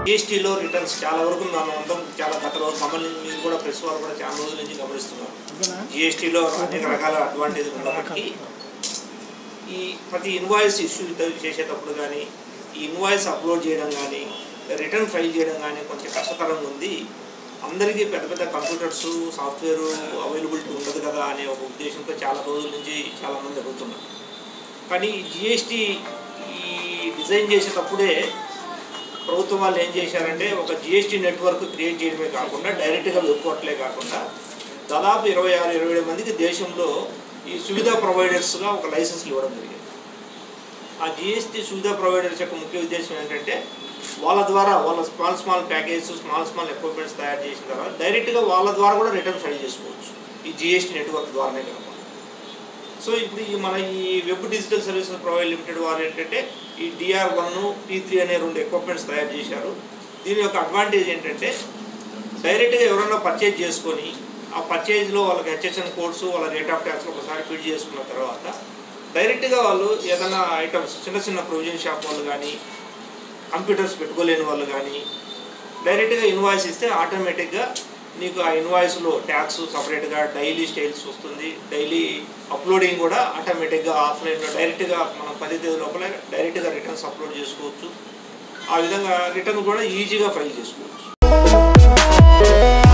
జిఎస్టీలో returns చాలా వరకు మనం అందరం చాలా గత రోజు గమనించి మీరు కూడా ప్రెస్ వాళ్ళు కూడా చాలా రోజుల నుంచి గమనిస్తున్నారు జిఎస్టీలో అనేక రకాల అడ్వాంటేజ్ ఉన్నప్పటికీ ఈ ప్రతి ఇన్వాయిస్ ఇష్యూ చేసేటప్పుడు కానీ ఈ ఇన్వాయిస్ అప్లోడ్ చేయడం కానీ రిటర్న్ ఫైల్ చేయడం కానీ కొంచెం కష్టతరంగా ఉంది అందరికీ పెద్ద పెద్ద కంప్యూటర్స్ సాఫ్ట్వేర్ అవైలబిలిటీ ఉండదు కదా అనే ఒక ఉద్దేశంతో చాలా రోజుల నుంచి చాలామంది అడుగుతున్నారు కానీ జిఎస్టీ ఈ డిజైన్ చేసేటప్పుడే ప్రభుత్వం వాళ్ళు ఏం చేశారంటే ఒక జిఎస్టీ నెట్వర్క్ క్రియేట్ చేయడమే కాకుండా డైరెక్ట్గా వెబ్ పోర్టలే కాకుండా దాదాపు ఇరవై ఆరు ఇరవై ఏడు మందికి దేశంలో ఈ సువిధా ప్రొవైడర్స్గా ఒక లైసెన్స్లు ఇవ్వడం జరిగింది ఆ జిఎస్టీ సువిధా ప్రొవైడర్స్ యొక్క ముఖ్య ఉద్దేశం ఏంటంటే వాళ్ళ ద్వారా వాళ్ళ small small packages small small equipments తయారు చేసిన తర్వాత డైరెక్ట్గా వాళ్ళ ద్వారా కూడా రిటర్న్ ఫైల్ చేసుకోవచ్చు ఈ జిఎస్టీ నెట్వర్క్ ద్వారానే కాకుండా సో ఇప్పుడు ఈ మన ఈ web digital services provide limited వారు ఏంటంటే ఈ డిఆర్ వన్ టీ త్రీ అనే రెండు ఎక్విప్మెంట్స్ తయారు చేశారు దీని యొక్క అడ్వాంటేజ్ ఏంటంటే డైరెక్ట్గా ఎవరైనా పర్చేజ్ చేసుకొని ఆ పర్చేజ్లో వాళ్ళకి హెచ్హెచ్ఎన్ కోడ్స్ వాళ్ళ రేట్ ఆఫ్ ట్యాక్స్ ఒకసారి ఫిల్ చేసుకున్న తర్వాత డైరెక్ట్గా వాళ్ళు ఏదైనా ఐటమ్స్ చిన్న చిన్న ప్రొవిజన్ షాప్ వాళ్ళు కానీ కంప్యూటర్స్ పెట్టుకోలేని వాళ్ళు కానీ డైరెక్ట్గా ఇన్వాయిస్ ఇస్తే ఆటోమేటిక్గా నీకు ఆ ఇన్వాయిస్లో ట్యాక్స్ సపరేట్గా డైలీ స్టైల్స్ వస్తుంది డైలీ అప్లోడింగ్ కూడా ఆటోమేటిక్గా ఆఫ్లైన్లో డైరెక్ట్గా మనం పది తేదీ లోపల డైరెక్ట్గా రిటర్న్స్ అప్లోడ్ చేసుకోవచ్చు ఆ విధంగా రిటర్న్ కూడా ఈజీగా ఫైల్ చేసుకోవచ్చు